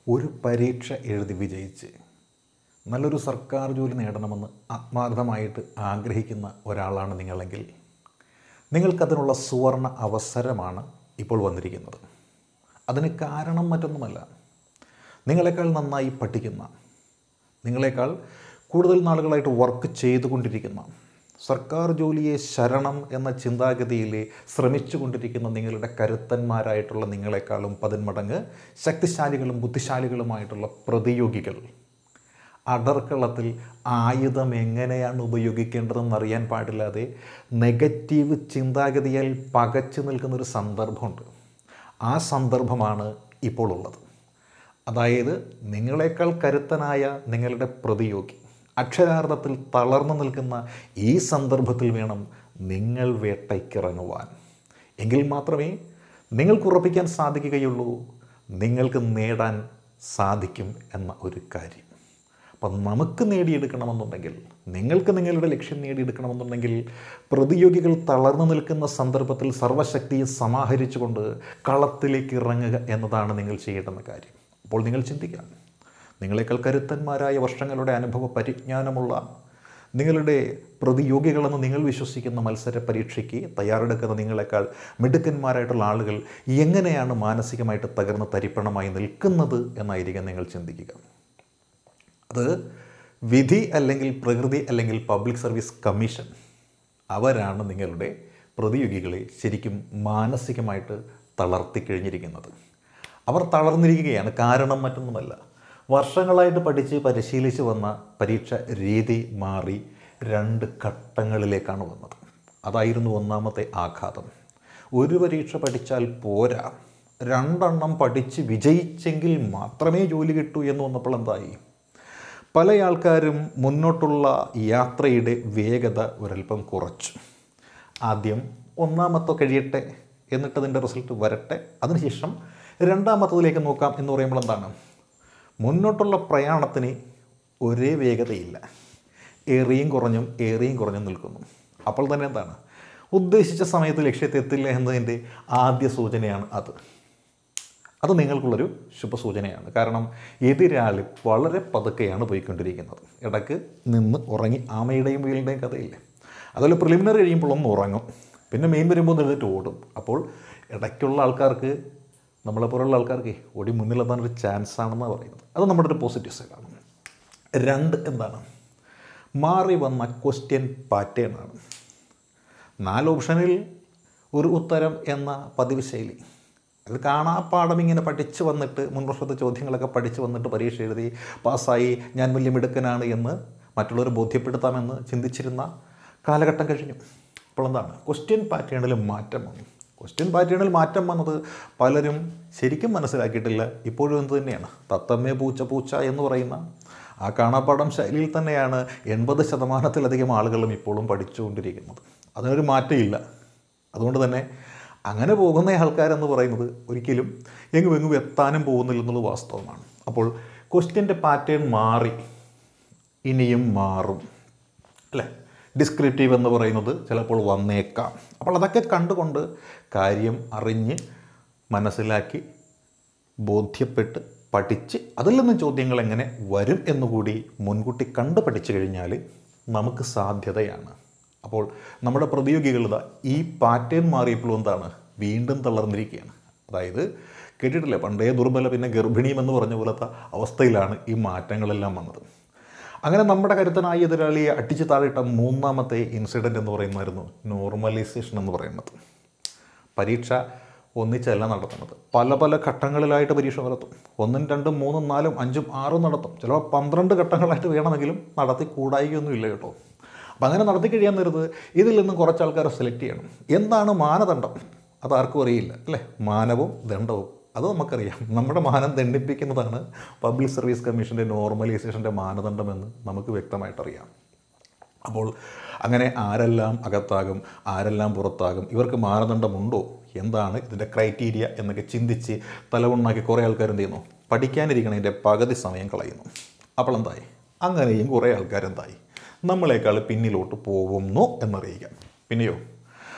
ഒരു പരീക്ഷ എഴുതി വിജയിച്ച് നല്ലൊരു സർക്കാർ ജോലി നേടണമെന്ന് ആത്മാർത്ഥമായിട്ട് ആഗ്രഹിക്കുന്ന ഒരാളാണ് നിങ്ങളെങ്കിൽ നിങ്ങൾക്കതിനുള്ള സുവർണ അവസരമാണ് ഇപ്പോൾ വന്നിരിക്കുന്നത് അതിന് കാരണം മറ്റൊന്നുമല്ല നിങ്ങളെക്കാൾ നന്നായി പഠിക്കുന്ന നിങ്ങളെക്കാൾ കൂടുതൽ നാളുകളായിട്ട് വർക്ക് ചെയ്തുകൊണ്ടിരിക്കുന്ന സർക്കാർ ജോലിയെ ശരണം എന്ന ചിന്താഗതിയിൽ ശ്രമിച്ചുകൊണ്ടിരിക്കുന്ന നിങ്ങളുടെ കരുത്തന്മാരായിട്ടുള്ള നിങ്ങളെക്കാളും പതിന്മടങ്ങ് ശക്തിശാലികളും ബുദ്ധിശാലികളുമായിട്ടുള്ള പ്രതിയോഗികൾ അടർക്കളത്തിൽ ആയുധം എങ്ങനെയാണ് ഉപയോഗിക്കേണ്ടതെന്ന് അറിയാൻ പാടില്ലാതെ നെഗറ്റീവ് ചിന്താഗതിയാൽ പകച്ചു നിൽക്കുന്ന ഒരു സന്ദർഭമുണ്ട് ആ സന്ദർഭമാണ് ഇപ്പോൾ ഉള്ളത് അതായത് നിങ്ങളെക്കാൾ കരുത്തനായ നിങ്ങളുടെ പ്രതിയോഗി അക്ഷരാർത്ഥത്തിൽ തളർന്നു നിൽക്കുന്ന ഈ സന്ദർഭത്തിൽ വേണം നിങ്ങൾ വേട്ടയ്ക്കിറങ്ങുവാൻ എങ്കിൽ മാത്രമേ നിങ്ങൾക്ക് ഉറപ്പിക്കാൻ സാധിക്കുകയുള്ളൂ നിങ്ങൾക്ക് നേടാൻ സാധിക്കും എന്ന ഒരു കാര്യം അപ്പം നമുക്ക് നേടിയെടുക്കണമെന്നുണ്ടെങ്കിൽ നിങ്ങൾക്ക് നിങ്ങളുടെ ലക്ഷ്യം നേടിയെടുക്കണമെന്നുണ്ടെങ്കിൽ പ്രതിയോഗികൾ തളർന്നു നിൽക്കുന്ന സന്ദർഭത്തിൽ സർവശക്തിയെ സമാഹരിച്ചുകൊണ്ട് കളത്തിലേക്ക് ഇറങ്ങുക എന്നതാണ് നിങ്ങൾ ചെയ്യേണ്ടുന്ന കാര്യം അപ്പോൾ നിങ്ങൾ ചിന്തിക്കുക നിങ്ങളെക്കാൾ കരുത്തന്മാരായ വർഷങ്ങളുടെ അനുഭവ പരിജ്ഞാനമുള്ള നിങ്ങളുടെ പ്രതിയോഗികളെന്ന് നിങ്ങൾ വിശ്വസിക്കുന്ന മത്സര പരീക്ഷയ്ക്ക് തയ്യാറെടുക്കുന്ന നിങ്ങളെക്കാൾ മിടുക്കന്മാരായിട്ടുള്ള ആളുകൾ എങ്ങനെയാണ് മാനസികമായിട്ട് തകർന്ന് തരിപ്പണമായി നിൽക്കുന്നത് എന്നായിരിക്കും നിങ്ങൾ ചിന്തിക്കുക അത് വിധി അല്ലെങ്കിൽ പ്രകൃതി അല്ലെങ്കിൽ പബ്ലിക് സർവീസ് കമ്മീഷൻ അവരാണ് നിങ്ങളുടെ പ്രതിയോഗികളെ ശരിക്കും മാനസികമായിട്ട് തളർത്തി കഴിഞ്ഞിരിക്കുന്നത് അവർ തളർന്നിരിക്കുകയാണ് കാരണം മറ്റൊന്നുമല്ല വർഷങ്ങളായിട്ട് പഠിച്ച് പരിശീലിച്ച് വന്ന പരീക്ഷ രീതി മാറി രണ്ട് ഘട്ടങ്ങളിലേക്കാണ് വന്നത് അതായിരുന്നു ഒന്നാമത്തെ ആഘാതം ഒരു പരീക്ഷ പഠിച്ചാൽ പോരാ രണ്ടെണ്ണം പഠിച്ച് വിജയിച്ചെങ്കിൽ മാത്രമേ ജോലി കിട്ടൂ എന്ന് വന്നപ്പോൾ എന്തായി പല ആൾക്കാരും മുന്നോട്ടുള്ള യാത്രയുടെ വേഗത ഒരല്പം കുറച്ചു ആദ്യം ഒന്നാമത്തെ കഴിയട്ടെ എന്നിട്ട് അതിൻ്റെ റിസൾട്ട് വരട്ടെ അതിനുശേഷം രണ്ടാമത്തതിലേക്ക് നോക്കാം എന്ന് പറയുമ്പോൾ എന്താണ് മുന്നോട്ടുള്ള പ്രയാണത്തിന് ഒരേ വേഗതയില്ല ഏറിയും കുറഞ്ഞും ഏറിയും കുറഞ്ഞും നിൽക്കുന്നു അപ്പോൾ തന്നെ എന്താണ് ഉദ്ദേശിച്ച സമയത്ത് ലക്ഷ്യത്തെ എത്തില്ല എന്നതിൻ്റെ ആദ്യ സൂചനയാണ് അത് അത് നിങ്ങൾക്കുള്ളൊരു ശുഭസൂചനയാണ് കാരണം എതിരാളി വളരെ പതുക്കെയാണ് പോയിക്കൊണ്ടിരിക്കുന്നത് ഇടയ്ക്ക് നിന്ന് ഉറങ്ങി ആമയുടെയും വീലിൻ്റെയും കഥയില്ലേ അതുപോലെ പ്രിലിമിനറി കഴിയുമ്പോൾ ഒന്ന് ഉറങ്ങും പിന്നെ മെയിൻ വരുമ്പോൾ എഴുതിട്ട് ഓടും അപ്പോൾ ഇടയ്ക്കുള്ള ആൾക്കാർക്ക് നമ്മളെപ്പോലുള്ള ആൾക്കാർക്ക് ഓടി മുന്നിലെത്താൻ ഒരു ചാൻസ് ആണെന്നാണ് പറയുന്നത് അത് നമ്മുടെ ഒരു പോസിറ്റീവ് സൈഡാണ് രണ്ട് എന്താണ് മാറി വന്ന ക്വസ്റ്റ്യൻ പാറ്റേൺ ആണ് നാല് ഓപ്ഷനിൽ ഒരു ഉത്തരം എന്ന പതിവ് ശൈലി അത് കാണാപ്പാടം ഇങ്ങനെ പഠിച്ചു വന്നിട്ട് മുൻ വർഷത്തെ ചോദ്യങ്ങളൊക്കെ പഠിച്ചു വന്നിട്ട് പരീക്ഷ എഴുതി പാസ്സായി ഞാൻ വലിയ മിടുക്കനാണ് എന്ന് മറ്റുള്ളവരെ ബോധ്യപ്പെടുത്താമെന്ന് ചിന്തിച്ചിരുന്ന കാലഘട്ടം കഴിഞ്ഞു അപ്പോൾ എന്താണ് ക്വസ്റ്റ്യൻ പാറ്റേണിൽ മാറ്റം വന്നു ക്വസ്റ്റ്യൻ പാറ്റേണിൽ മാറ്റം വന്നത് പലരും ശരിക്കും മനസ്സിലാക്കിയിട്ടില്ല ഇപ്പോഴും എന്ത് തന്നെയാണ് തത്തമ്മേ പൂച്ച പൂച്ച എന്ന് പറയുന്ന ആ കാണാപ്പാടം ശൈലിയിൽ തന്നെയാണ് എൺപത് ശതമാനത്തിലധികം ആളുകളും ഇപ്പോഴും പഠിച്ചുകൊണ്ടിരിക്കുന്നത് അതിനൊരു മാറ്റമില്ല അതുകൊണ്ട് തന്നെ അങ്ങനെ പോകുന്ന ആൾക്കാരെന്ന് പറയുന്നത് ഒരിക്കലും എങ്ങും എങ്ങും എത്താനും പോകുന്നില്ല എന്നുള്ളത് വാസ്തവമാണ് അപ്പോൾ ക്വസ്റ്റ്യൻ്റെ പാറ്റേൺ മാറി ഇനിയും മാറും അല്ലേ ഡിസ്ക്രിപ്റ്റീവ് എന്ന് പറയുന്നത് ചിലപ്പോൾ വന്നേക്കാം അപ്പോൾ അതൊക്കെ കണ്ടുകൊണ്ട് കാര്യം അറിഞ്ഞ് മനസ്സിലാക്കി ബോധ്യപ്പെട്ട് പഠിച്ച് അതിൽ നിന്ന് ചോദ്യങ്ങൾ എങ്ങനെ വരും എന്നുകൂടി മുൻകൂട്ടി കണ്ട് പഠിച്ചു കഴിഞ്ഞാൽ നമുക്ക് സാധ്യതയാണ് അപ്പോൾ നമ്മുടെ പ്രതിയോഗികളുത ഈ പാറ്റേൺ മാറിയപ്പോൾ എന്താണ് വീണ്ടും തളർന്നിരിക്കുകയാണ് അതായത് കേട്ടിട്ടില്ലേ പണ്ടേ ദുർബല പിന്നെ ഗർഭിണിയും എന്ന് പറഞ്ഞ പോലത്തെ അവസ്ഥയിലാണ് ഈ മാറ്റങ്ങളെല്ലാം വന്നത് അങ്ങനെ നമ്മുടെ കരുത്തനായ എതിരാളിയെ അടിച്ചു താഴെയിട്ട മൂന്നാമത്തെ ഇൻസിഡൻറ്റ് എന്ന് പറയുന്നതായിരുന്നു നോർമലൈസേഷൻ എന്ന് പറയുന്നത് പരീക്ഷ ഒന്നിച്ചല്ല നടത്തുന്നത് പല പല ഘട്ടങ്ങളിലായിട്ട് പരീക്ഷ നടത്തും ഒന്നും രണ്ടും മൂന്നും നാലും അഞ്ചും ആറും നടത്തും ചിലപ്പോൾ പന്ത്രണ്ട് ഘട്ടങ്ങളായിട്ട് വേണമെങ്കിലും നടത്തി കൂടായികയൊന്നുമില്ല കേട്ടോ അപ്പം അങ്ങനെ നടത്തി കഴിയാൻ നേരത്ത് ഇതിൽ നിന്നും കുറച്ച് ആൾക്കാരെ സെലക്ട് ചെയ്യണം എന്താണ് മാനദണ്ഡം അത് ആർക്കും അറിയില്ല അല്ലേ മാനവും ദണ്ഡവും അത് നമുക്കറിയാം നമ്മുടെ മാനം ദണ്ഡിപ്പിക്കുന്നതാണ് പബ്ലിക് സർവീസ് കമ്മീഷൻ്റെ നോർമലൈസേഷൻ്റെ മാനദണ്ഡമെന്ന് നമുക്ക് വ്യക്തമായിട്ടറിയാം അപ്പോൾ അങ്ങനെ ആരെല്ലാം അകത്താകും ആരെല്ലാം പുറത്താകും ഇവർക്ക് മാനദണ്ഡമുണ്ടോ എന്താണ് ഇതിൻ്റെ ക്രൈറ്റീരിയ എന്നൊക്കെ ചിന്തിച്ച് തലവുണ്ണാക്കി കുറേ ആൾക്കാർ എന്ത് ചെയ്യുന്നു പഠിക്കാനിരിക്കണതിൻ്റെ പകുതി സമയം കളയുന്നു അപ്പോൾ എന്തായി അങ്ങനെയും കുറേ ആൾക്കാരെന്തായി നമ്മളെക്കാൾ പിന്നിലോട്ട് പോകുന്നു എന്നറിയിക്കാം പിന്നെയോ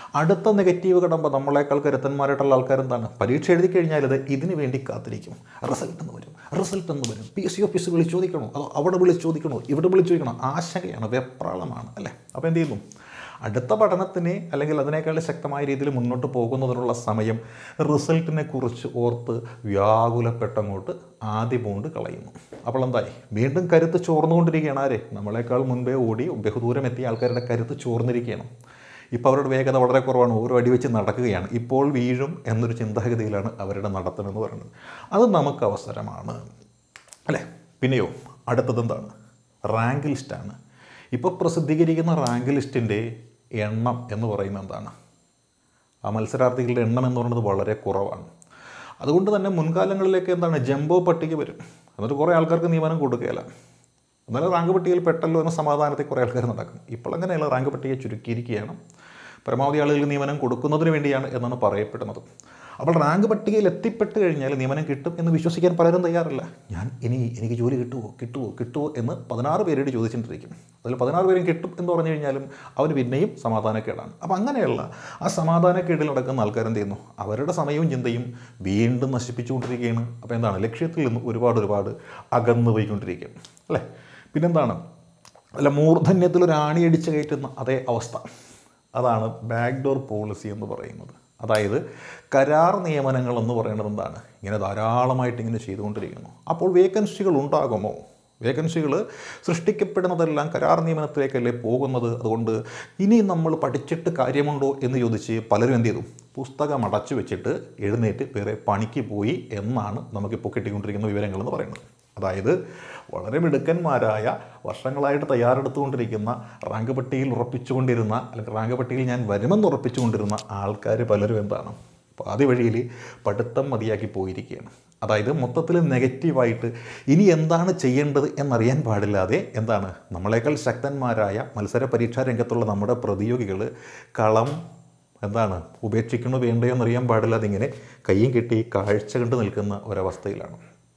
അടുത്ത നെഗറ്റീവ് കടമ്പോൾ നമ്മളെക്കാൾ കരുത്തന്മാരായിട്ടുള്ള ആൾക്കാരെന്താണ് പരീക്ഷ എഴുതി കഴിഞ്ഞാൽ ഇത് ഇതിന് വേണ്ടി കാത്തിരിക്കും റിസൾട്ട് എന്ന് വരും റിസൾട്ട് എന്ന് വരും പി എസ് സി ഓഫീസ് വിളിച്ച് ചോദിക്കണോ അതോ അവിടെ വിളിച്ച് ചോദിക്കണോ ഇവിടെ വിളിച്ച് ചോദിക്കണോ ആശങ്കയാണ് വെപ്രാളമാണ് അല്ലേ അപ്പോൾ എന്ത് ചെയ്യുന്നു അടുത്ത പഠനത്തിന് അല്ലെങ്കിൽ അതിനേക്കാൾ ശക്തമായ രീതിയിൽ മുന്നോട്ട് പോകുന്നതിനുള്ള സമയം റിസൾട്ടിനെ കുറിച്ച് ഓർത്ത് വ്യാകുലപ്പെട്ടങ്ങോട്ട് ആദ്യ പോണ്ട് കളയുന്നു അപ്പോൾ എന്തായി വീണ്ടും കരുത്ത് ചോർന്നുകൊണ്ടിരിക്കുകയാണ് ആരെ നമ്മളെക്കാൾ മുൻപേ ഓടി ബഹുദൂരം എത്തിയ ആൾക്കാരുടെ കരുത്ത് ചോർന്നിരിക്കുകയാണ് ഇപ്പോൾ അവരുടെ വേഗത വളരെ കുറവാണ് ഓരോ അടി വെച്ച് നടക്കുകയാണ് ഇപ്പോൾ വീഴും എന്നൊരു ചിന്താഗതിയിലാണ് അവരുടെ നടത്തമെന്ന് പറയുന്നത് അത് നമുക്ക് അവസരമാണ് അല്ലേ പിന്നെയോ അടുത്തത് എന്താണ് റാങ്ക് ലിസ്റ്റാണ് ഇപ്പോൾ പ്രസിദ്ധീകരിക്കുന്ന റാങ്ക് ലിസ്റ്റിൻ്റെ എണ്ണം എന്ന് പറയുന്നത് എന്താണ് ആ മത്സരാർത്ഥികളുടെ എണ്ണം എന്ന് പറയുന്നത് വളരെ കുറവാണ് അതുകൊണ്ട് തന്നെ മുൻകാലങ്ങളിലേക്ക് എന്താണ് ജംബോ പട്ടിക വരും എന്നിട്ട് കുറേ ആൾക്കാർക്ക് നിയമനം കൊടുക്കുകയില്ല എന്നാലും റാങ്ക് പട്ടികയിൽ പെട്ടല്ലോ എന്ന സമാധാനത്തിൽ കുറേ ആൾക്കാർ നടക്കും ഇപ്പോൾ അങ്ങനെയല്ല റാങ്ക് പട്ടിക ചുരുക്കിയിരിക്കുകയാണ് പരമാവധി ആളുകൾക്ക് നിയമനം കൊടുക്കുന്നതിന് വേണ്ടിയാണ് എന്നാണ് പറയപ്പെടുന്നത് അപ്പോൾ റാങ്ക് പട്ടികയിൽ എത്തിപ്പെട്ട് കഴിഞ്ഞാൽ നിയമനം കിട്ടും എന്ന് വിശ്വസിക്കാൻ പലരും തയ്യാറല്ല ഞാൻ ഇനി എനിക്ക് ജോലി കിട്ടുമോ കിട്ടുമോ കിട്ടുമോ എന്ന് പതിനാറ് പേരോട് ചോദിച്ചുകൊണ്ടിരിക്കും അതിൽ പതിനാറ് പേരും കിട്ടും എന്ന് പറഞ്ഞു കഴിഞ്ഞാലും അവർ പിന്നെയും സമാധാനക്കേടാണ് അപ്പോൾ അങ്ങനെയുള്ള ആ സമാധാനക്കേടിൽ നടക്കുന്ന ആൾക്കാർ എന്ത് ചെയ്യുന്നു അവരുടെ സമയവും ചിന്തയും വീണ്ടും നശിപ്പിച്ചുകൊണ്ടിരിക്കുകയാണ് അപ്പോൾ എന്താണ് ലക്ഷ്യത്തിൽ നിന്ന് ഒരുപാട് ഒരുപാട് അകന്നു പോയിക്കൊണ്ടിരിക്കുകയാണ് അല്ലേ പിന്നെന്താണ് അല്ല മൂർധന്യത്തിൽ ഒരു ആണിയടിച്ച് കയറ്റുന്ന അതേ അവസ്ഥ അതാണ് ബാക്ക് ഡോർ പോളിസി എന്ന് പറയുന്നത് അതായത് കരാർ നിയമനങ്ങൾ എന്ന് പറയുന്നത് എന്താണ് ഇങ്ങനെ ധാരാളമായിട്ട് ഇങ്ങനെ ചെയ്തുകൊണ്ടിരിക്കുന്നു അപ്പോൾ വേക്കൻസികൾ ഉണ്ടാകുമോ വേക്കൻസികൾ സൃഷ്ടിക്കപ്പെടുന്നതെല്ലാം കരാർ നിയമനത്തിലേക്കല്ലേ പോകുന്നത് അതുകൊണ്ട് ഇനി നമ്മൾ പഠിച്ചിട്ട് കാര്യമുണ്ടോ എന്ന് ചോദിച്ച് പലരും എന്ത് ചെയ്തു പുസ്തകം അടച്ചു വെച്ചിട്ട് എഴുന്നേറ്റ് വേറെ പണിക്ക് പോയി എന്നാണ് നമുക്കിപ്പോൾ കിട്ടിക്കൊണ്ടിരിക്കുന്ന വിവരങ്ങൾ എന്ന് പറയുന്നത് അതായത് വളരെ മിടുക്കന്മാരായ വർഷങ്ങളായിട്ട് തയ്യാറെടുത്തുകൊണ്ടിരിക്കുന്ന റാങ്ക് പട്ടികയിൽ ഉറപ്പിച്ചുകൊണ്ടിരുന്ന അല്ലെങ്കിൽ റാങ്ക് പട്ടികയിൽ ഞാൻ വരുമെന്ന് ഉറപ്പിച്ചുകൊണ്ടിരുന്ന ആൾക്കാർ പലരും എന്താണ് പാതി വഴിയിൽ പഠിത്തം മതിയാക്കി പോയിരിക്കുകയാണ് അതായത് മൊത്തത്തിൽ നെഗറ്റീവായിട്ട് ഇനി എന്താണ് ചെയ്യേണ്ടത് എന്നറിയാൻ പാടില്ലാതെ എന്താണ് നമ്മളെക്കാൾ ശക്തന്മാരായ മത്സര പരീക്ഷാ രംഗത്തുള്ള നമ്മുടെ പ്രതിയോഗികൾ കളം എന്താണ് ഉപേക്ഷിക്കണോ വേണ്ടയോ എന്നറിയാൻ പാടില്ലാതെ ഇങ്ങനെ കയ്യും കെട്ടി കാഴ്ച കണ്ട് നിൽക്കുന്ന ഒരവസ്ഥയിലാണ്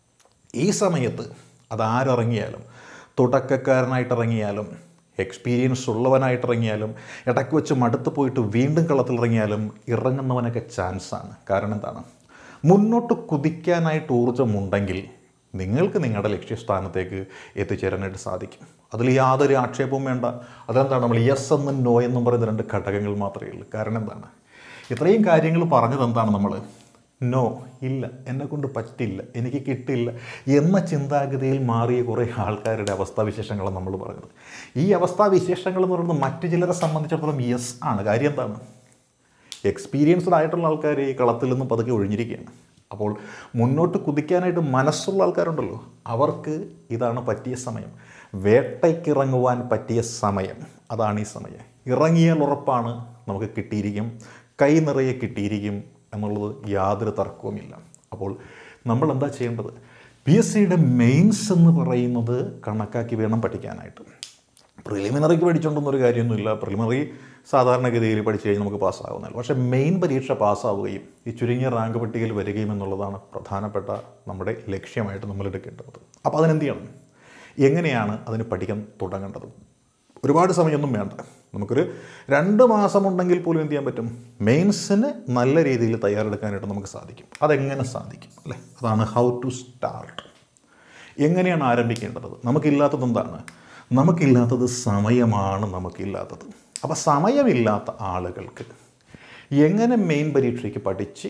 ഈ സമയത്ത് അതാരിറങ്ങിയാലും തുടക്കക്കാരനായിട്ട് ഇറങ്ങിയാലും എക്സ്പീരിയൻസ് ഉള്ളവനായിട്ട് ഇറങ്ങിയാലും ഇടയ്ക്ക് വെച്ച് മടുത്ത് പോയിട്ട് വീണ്ടും കളത്തിലിറങ്ങിയാലും ഇറങ്ങുന്നവനൊക്കെ ചാൻസാണ് കാരണം എന്താണ് മുന്നോട്ട് കുതിക്കാനായിട്ട് ഊർജ്ജമുണ്ടെങ്കിൽ നിങ്ങൾക്ക് നിങ്ങളുടെ ലക്ഷ്യസ്ഥാനത്തേക്ക് എത്തിച്ചേരാനായിട്ട് സാധിക്കും അതിൽ യാതൊരു ആക്ഷേപവും വേണ്ട അതെന്താണ് നമ്മൾ യെസ് എന്നും നോ എന്നും പറയുന്ന രണ്ട് ഘടകങ്ങൾ മാത്രമേ ഉള്ളൂ കാരണം എന്താണ് ഇത്രയും കാര്യങ്ങൾ പറഞ്ഞത് എന്താണ് നമ്മൾ നോ ഇല്ല എന്നെ കൊണ്ട് പറ്റില്ല എനിക്ക് കിട്ടില്ല എന്ന ചിന്താഗതിയിൽ മാറിയ കുറേ ആൾക്കാരുടെ അവസ്ഥാവിശേഷങ്ങളാണ് നമ്മൾ പറഞ്ഞത് ഈ അവസ്ഥാവിശേഷങ്ങൾ എന്ന് പറയുന്നത് മറ്റു ചിലരെ സംബന്ധിച്ചിടത്തോളം യെസ് ആണ് കാര്യം എന്താണ് എക്സ്പീരിയൻസ്ഡ് ആയിട്ടുള്ള ആൾക്കാർ ഈ കളത്തിൽ നിന്ന് പതുക്കെ ഒഴിഞ്ഞിരിക്കുകയാണ് അപ്പോൾ മുന്നോട്ട് കുതിക്കാനായിട്ട് മനസ്സുള്ള ആൾക്കാരുണ്ടല്ലോ അവർക്ക് ഇതാണ് പറ്റിയ സമയം വേട്ടയ്ക്കിറങ്ങുവാൻ പറ്റിയ സമയം അതാണ് ഈ സമയം ഇറങ്ങിയാൽ ഉറപ്പാണ് നമുക്ക് കിട്ടിയിരിക്കും കൈ നിറയെ കിട്ടിയിരിക്കും എന്നുള്ളത് യാതൊരു തർക്കവുമില്ല അപ്പോൾ നമ്മൾ എന്താ ചെയ്യേണ്ടത് പി എസ് സിയുടെ മെയിൻസ് എന്ന് പറയുന്നത് കണക്കാക്കി വേണം പഠിക്കാനായിട്ട് പ്രിലിമിനറിക്ക് പഠിച്ചുകൊണ്ടൊന്നൊരു കാര്യമൊന്നുമില്ല പ്രിലിമിനറി സാധാരണഗതിയിൽ പഠിച്ചു കഴിഞ്ഞാൽ നമുക്ക് പാസ്സാകുന്നില്ല പക്ഷേ മെയിൻ പരീക്ഷ പാസ്സാവുകയും ഈ ചുരുങ്ങിയ റാങ്ക് പട്ടികയിൽ വരികയും എന്നുള്ളതാണ് പ്രധാനപ്പെട്ട നമ്മുടെ ലക്ഷ്യമായിട്ട് നമ്മൾ എടുക്കേണ്ടത് അപ്പോൾ അതിനെന്ത് ചെയ്യണം എങ്ങനെയാണ് അതിന് പഠിക്കാൻ തുടങ്ങേണ്ടത് ഒരുപാട് സമയമൊന്നും വേണ്ട നമുക്കൊരു രണ്ട് മാസമുണ്ടെങ്കിൽ പോലും എന്ത് ചെയ്യാൻ പറ്റും മെയിൻസിന് നല്ല രീതിയിൽ തയ്യാറെടുക്കാനായിട്ട് നമുക്ക് സാധിക്കും അതെങ്ങനെ സാധിക്കും അല്ലേ അതാണ് ഹൗ ടു സ്റ്റാർട്ട് എങ്ങനെയാണ് ആരംഭിക്കേണ്ടത് നമുക്കില്ലാത്തത് എന്താണ് നമുക്കില്ലാത്തത് സമയമാണ് നമുക്കില്ലാത്തത് അപ്പോൾ സമയമില്ലാത്ത ആളുകൾക്ക് എങ്ങനെ മെയിൻ പരീക്ഷയ്ക്ക് പഠിച്ച്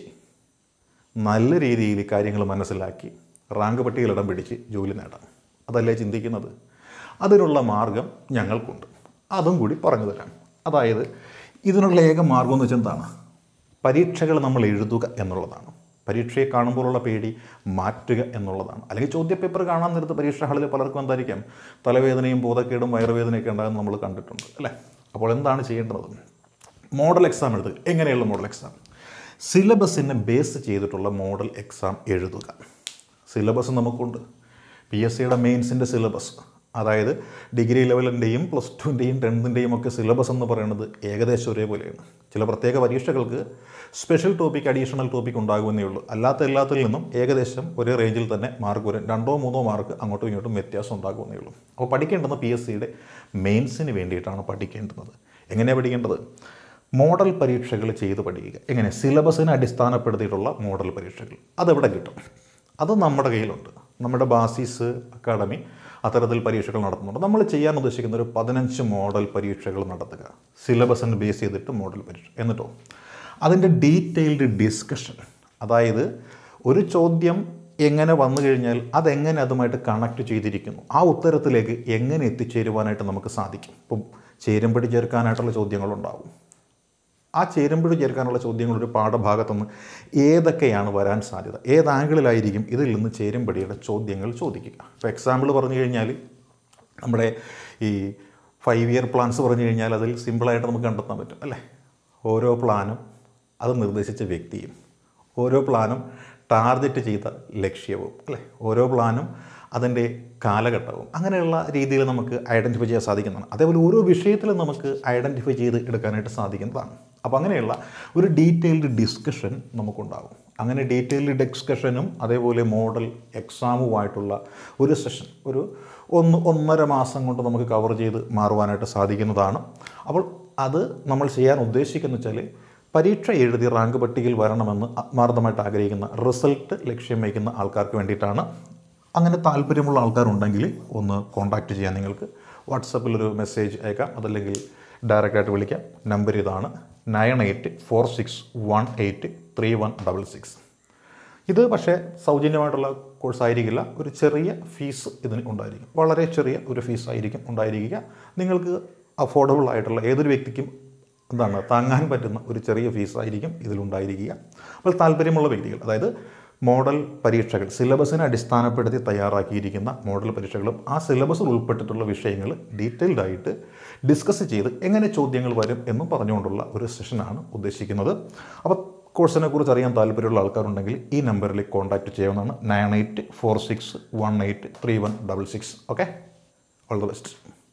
നല്ല രീതിയിൽ കാര്യങ്ങൾ മനസ്സിലാക്കി റാങ്ക് പട്ടികയിൽ ഇടം പിടിച്ച് ജോലി നേടാം അതല്ലേ ചിന്തിക്കുന്നത് അതിനുള്ള മാർഗം ഞങ്ങൾക്കുണ്ട് അതും കൂടി പറഞ്ഞു തരാം അതായത് ഇതിനുള്ള ഏക മാർഗം എന്ന് വെച്ചാൽ എന്താണ് പരീക്ഷകൾ നമ്മൾ എഴുതുക എന്നുള്ളതാണ് പരീക്ഷയെ കാണുമ്പോഴുള്ള പേടി മാറ്റുക എന്നുള്ളതാണ് അല്ലെങ്കിൽ ചോദ്യപേപ്പർ കാണാൻ നേരത്ത് പരീക്ഷ ഹാളിൽ പലർക്കും എന്തായിരിക്കാം തലവേദനയും ബോധക്കേടും വയറുവേദനയൊക്കെ ഉണ്ടാകുന്ന നമ്മൾ കണ്ടിട്ടുണ്ട് അല്ലേ അപ്പോൾ എന്താണ് ചെയ്യേണ്ടത് മോഡൽ എക്സാം എഴുതുക എങ്ങനെയുള്ള മോഡൽ എക്സാം സിലബസിനെ ബേസ് ചെയ്തിട്ടുള്ള മോഡൽ എക്സാം എഴുതുക സിലബസ് നമുക്കുണ്ട് പി എസ് സിയുടെ മെയിൻസിൻ്റെ സിലബസ് അതായത് ഡിഗ്രി ലെവലിൻ്റെയും പ്ലസ് ടുവിൻ്റെയും ടെൻത്തിൻ്റെയും ഒക്കെ സിലബസ് എന്ന് പറയുന്നത് ഏകദേശം ഒരേപോലെയാണ് ചില പ്രത്യേക പരീക്ഷകൾക്ക് സ്പെഷ്യൽ ടോപ്പിക് അഡീഷണൽ ടോപ്പിക് ഉണ്ടാകുമെന്നേ ഉള്ളൂ അല്ലാത്ത എല്ലാത്തിൽ നിന്നും ഏകദേശം ഒരേ റേഞ്ചിൽ തന്നെ മാർക്ക് വരും രണ്ടോ മൂന്നോ മാർക്ക് അങ്ങോട്ടും ഇങ്ങോട്ടും വ്യത്യാസം ഉണ്ടാകുമെന്നേ ഉള്ളൂ അപ്പോൾ പഠിക്കേണ്ടത് പി എസ് സിയുടെ മെയിൻസിന് വേണ്ടിയിട്ടാണ് പഠിക്കേണ്ടുന്നത് എങ്ങനെയാണ് പഠിക്കേണ്ടത് മോഡൽ പരീക്ഷകൾ ചെയ്ത് പഠിക്കുക എങ്ങനെ സിലബസിനെ അടിസ്ഥാനപ്പെടുത്തിയിട്ടുള്ള മോഡൽ പരീക്ഷകൾ അതെവിടെ കിട്ടും അത് നമ്മുടെ കയ്യിലുണ്ട് നമ്മുടെ ബാസിസ് അക്കാഡമി അത്തരത്തിൽ പരീക്ഷകൾ നടത്തുന്നുണ്ട് നമ്മൾ ചെയ്യാൻ ഉദ്ദേശിക്കുന്ന ഒരു പതിനഞ്ച് മോഡൽ പരീക്ഷകൾ നടത്തുക സിലബസിനെ ബേസ് ചെയ്തിട്ട് മോഡൽ പരീക്ഷ എന്നിട്ടോ അതിൻ്റെ ഡീറ്റെയിൽഡ് ഡിസ്കഷൻ അതായത് ഒരു ചോദ്യം എങ്ങനെ വന്നു കഴിഞ്ഞാൽ അതെങ്ങനെ അതുമായിട്ട് കണക്ട് ചെയ്തിരിക്കുന്നു ആ ഉത്തരത്തിലേക്ക് എങ്ങനെ എത്തിച്ചേരുവാനായിട്ട് നമുക്ക് സാധിക്കും ഇപ്പം ചേരുമ്പടി ചേർക്കാനായിട്ടുള്ള ചോദ്യങ്ങളുണ്ടാവും ആ ചേരുമ്പടി ചേർക്കാനുള്ള ചോദ്യങ്ങൾ ഒരു പാഠഭാഗത്തുനിന്ന് ഏതൊക്കെയാണ് വരാൻ സാധ്യത ഏത് ആംഗിളിലായിരിക്കും ഇതിൽ നിന്ന് ചേരുമ്പടിയുടെ ചോദ്യങ്ങൾ ചോദിക്കുക ഇപ്പോൾ എക്സാമ്പിൾ പറഞ്ഞു കഴിഞ്ഞാൽ നമ്മുടെ ഈ ഫൈവ് ഇയർ പ്ലാൻസ് പറഞ്ഞു കഴിഞ്ഞാൽ അതിൽ സിമ്പിളായിട്ട് നമുക്ക് കണ്ടെത്താൻ പറ്റും അല്ലേ ഓരോ പ്ലാനും അത് നിർദ്ദേശിച്ച വ്യക്തിയും ഓരോ പ്ലാനും ടാർഗറ്റ് ചെയ്ത ലക്ഷ്യവും അല്ലേ ഓരോ പ്ലാനും അതിൻ്റെ കാലഘട്ടവും അങ്ങനെയുള്ള രീതിയിൽ നമുക്ക് ഐഡൻറ്റിഫൈ ചെയ്യാൻ സാധിക്കുന്നതാണ് അതേപോലെ ഓരോ വിഷയത്തിലും നമുക്ക് ഐഡൻറ്റിഫൈ ചെയ്ത് എടുക്കാനായിട്ട് സാധിക്കുന്നതാണ് അപ്പോൾ അങ്ങനെയുള്ള ഒരു ഡീറ്റെയിൽഡ് ഡിസ്കഷൻ നമുക്കുണ്ടാകും അങ്ങനെ ഡീറ്റെയിൽഡ് ഡിസ്കഷനും അതേപോലെ മോഡൽ എക്സാമുമായിട്ടുള്ള ഒരു സെഷൻ ഒരു ഒന്ന് ഒന്നര മാസം കൊണ്ട് നമുക്ക് കവർ ചെയ്ത് മാറുവാനായിട്ട് സാധിക്കുന്നതാണ് അപ്പോൾ അത് നമ്മൾ ചെയ്യാൻ ഉദ്ദേശിക്കുന്ന വെച്ചാൽ പരീക്ഷ എഴുതി റാങ്ക് പട്ടികയിൽ വരണമെന്ന് ആത്മാർത്ഥമായിട്ട് ആഗ്രഹിക്കുന്ന റിസൾട്ട് ലക്ഷ്യം വയ്ക്കുന്ന ആൾക്കാർക്ക് വേണ്ടിയിട്ടാണ് അങ്ങനെ താല്പര്യമുള്ള ആൾക്കാരുണ്ടെങ്കിൽ ഒന്ന് കോൺടാക്റ്റ് ചെയ്യാൻ നിങ്ങൾക്ക് വാട്സപ്പിൽ ഒരു മെസ്സേജ് അയക്കാം അതല്ലെങ്കിൽ ഡയറക്റ്റായിട്ട് വിളിക്കാം നമ്പർ ഇതാണ് nine eight four six one eight three one double six ഇത് പക്ഷേ സൗജന്യമായിട്ടുള്ള കോഴ്സ് ആയിരിക്കില്ല ഒരു ചെറിയ ഫീസ് ഇതിന് ഉണ്ടായിരിക്കും വളരെ ചെറിയ ഒരു ഫീസ് ആയിരിക്കും ഉണ്ടായിരിക്കുക നിങ്ങൾക്ക് അഫോർഡബിൾ ആയിട്ടുള്ള ഏതൊരു വ്യക്തിക്കും എന്താണ് താങ്ങാൻ പറ്റുന്ന ഒരു ചെറിയ ഫീസായിരിക്കും ഇതിലുണ്ടായിരിക്കുക അപ്പോൾ താല്പര്യമുള്ള വ്യക്തികൾ അതായത് മോഡൽ പരീക്ഷകൾ സിലബസിനെ അടിസ്ഥാനപ്പെടുത്തി തയ്യാറാക്കിയിരിക്കുന്ന മോഡൽ പരീക്ഷകളും ആ സിലബസിൽ ഉൾപ്പെട്ടിട്ടുള്ള വിഷയങ്ങൾ ഡീറ്റെയിൽഡ് ആയിട്ട് ഡിസ്കസ് ചെയ്ത് എങ്ങനെ ചോദ്യങ്ങൾ വരും എന്നും പറഞ്ഞുകൊണ്ടുള്ള ഒരു സെഷനാണ് ഉദ്ദേശിക്കുന്നത് അപ്പോൾ കോഴ്സിനെ കുറിച്ച് അറിയാൻ താല്പര്യമുള്ള ആൾക്കാരുണ്ടെങ്കിൽ ഈ നമ്പറിൽ കോൺടാക്റ്റ് ചെയ്യാവുന്നതാണ് nine eight four six one eight three one double six okay all the best